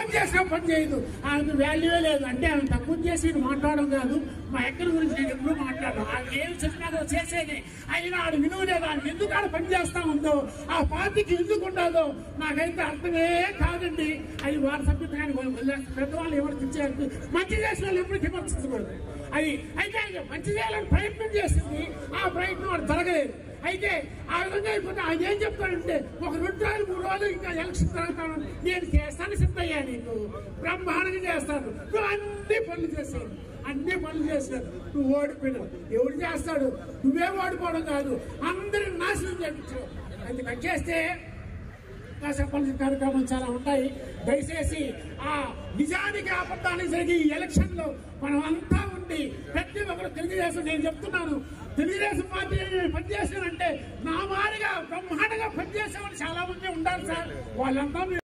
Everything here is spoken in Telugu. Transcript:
పని చేసినా పని చేయదు ఆయన వాల్యూవే లేదు అంటే ఆయన తక్కువ చేసి ఈయన మాట్లాడడం కాదు మా ఎక్కడి గురించి నేను ఎప్పుడు మాట్లాడను ఆయన ఏం చెప్పినాదో చేసేది అయినా ఆడు విలువ లేదు ఆయన ఎందుకు ఆడ పని చేస్తా ఉందో ఆ పార్టీకి ఎందుకు ఉండదో నాకైతే అర్థమే కాదండి అది వారి సభ్యతగాని పెద్దవాళ్ళు ఎవరికి ఇచ్చారు మంచి చేసిన వాళ్ళు ఎప్పుడు విమర్శించకూడదు అది అయితే ఆయన మంచి చేయాలని ప్రయత్నం చేసింది ఆ ప్రయత్నం వాడు జరగలేదు అయితే ఆ విధంగా అయిపోతే ఆయన ఏం చెప్తాడంటే ఒక రెండు రోజులు మూడు రోజులు ఇంకా ఎలక్షన్ జరుగుతాను నేను చేస్తాను సిద్ధయ్యా నీకు బ్రహ్మాండంగా చేస్తాను నువ్వు అన్ని పనులు చేశాను అన్ని పనులు చేశాను నువ్వు ఓడిపోయినావు ఎవడు చేస్తాడు నువ్వే ఓడిపోవడం కాదు అందరిని నాశనం చేయించావు అది కట్ చేస్తే ఇంకా చెప్పాల్సిన కార్యక్రమాలు చాలా ఉంటాయి దయచేసి ఆ నిజానికి అబద్ధానికి జరిగే ఈ ఎలక్షన్ లో మనం అంతా ఉండి ప్రతి ఒక్కరు తెలుగుదేశం నేను చెప్తున్నాను తెలుగుదేశం పార్టీ పనిచేసానంటే నా మారిగా బ్రహ్మాండంగా పనిచేసేవాళ్ళు చాలా మంది ఉండాలి సార్ వాళ్ళంతా